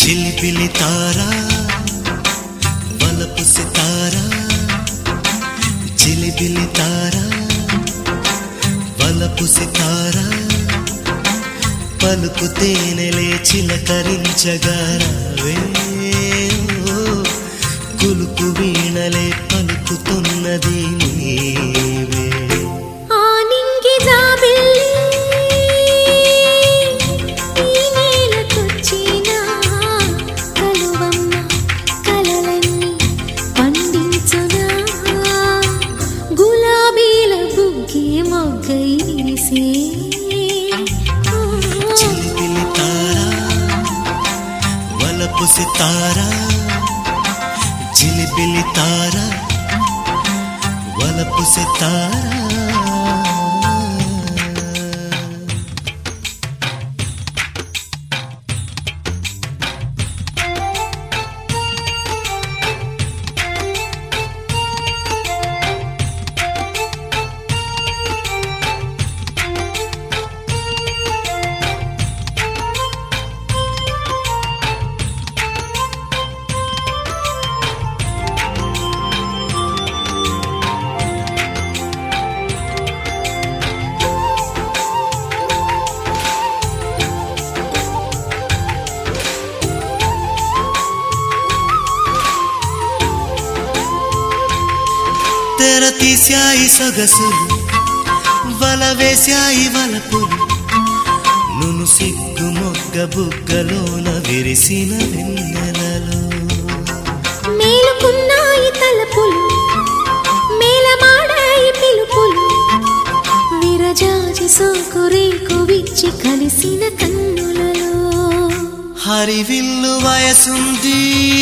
చిలిపిలి తారా వలపు సితారా చిలిపిలి తారా వలపు సితారా పలుకు తేనెలే చిలకరించగారావే ఓ, కులుకు వీణలే పలుకుతున్నది నీవే ఆనింగి జాబిల్లి ఈ నేలకొచ్చిన కలువమ్మ కలలన్నీ పండించునా గులాబీల బుగ్గే మొగ్గై విరిసే చిలిపిలి తారా వలపు సితారా చిలిపిలి తారా వలపు సితారా తెర తీశాయి సొగసులు వల వేశాయి వలపులు నును సిగ్గు మొగ్గ బుగ్గలోన విరిసిన వెన్నెలలో మేలుకున్నాయి తలపులు మేలమాడాయి పిలుపులు విరజాజి సోకు రేకు విచ్చి కలిసిన కన్నులలో హరివిల్లు వయసుంది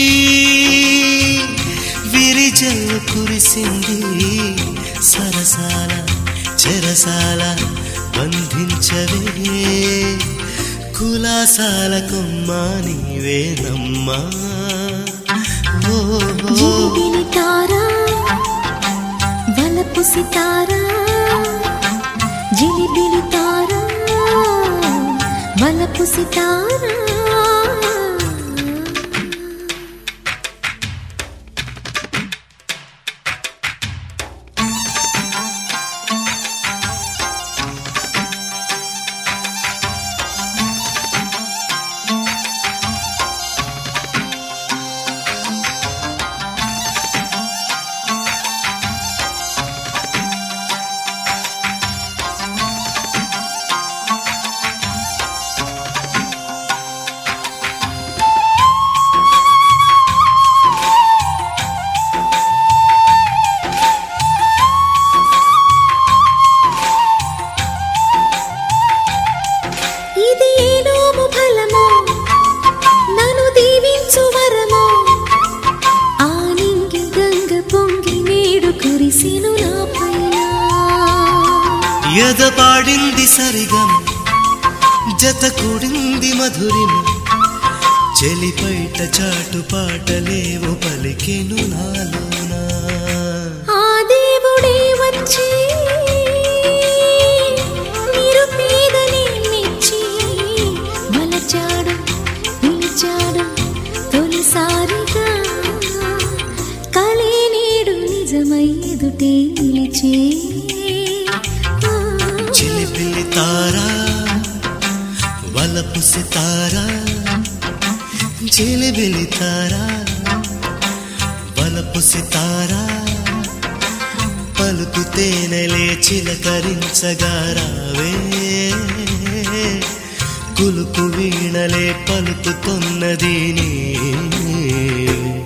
విరిజల్లు కురిసింది సరసాల చెరసాల బంధించవే కులాసాల కొమ్మ నీవేనమ్మా ఓ, ఓ. జిలిబిలి తారా వలపు సితారా జిలిబిలి తారా వలపు సితారా ఇది ఏనోము ఫలమో నన్ను దీవించు వరమో ఆనింగి గంగ పొంగి నేడు కురిసిను నా పైన ఎద పాడింది సరిగం జత కూడింది మధురిమ చెలిపైట చాటు పాటలేవు పలికెను నాలోనా ఆ దేవుడే వచ్చి నిరుపేదనే మెచ్చి మలచాడు పిలిచాడు తొలిసారిగా కలే నేడు నిజమై ఎదుటే నిలిచే ఆ. చిలిపిల్లి తారా వలపు సితారా చిలిబిలి తారా వలపు సితారా పలుకు తేనెలే చిలకరించగారావే కులుకు వీణలే పలుకుతున్నది నీ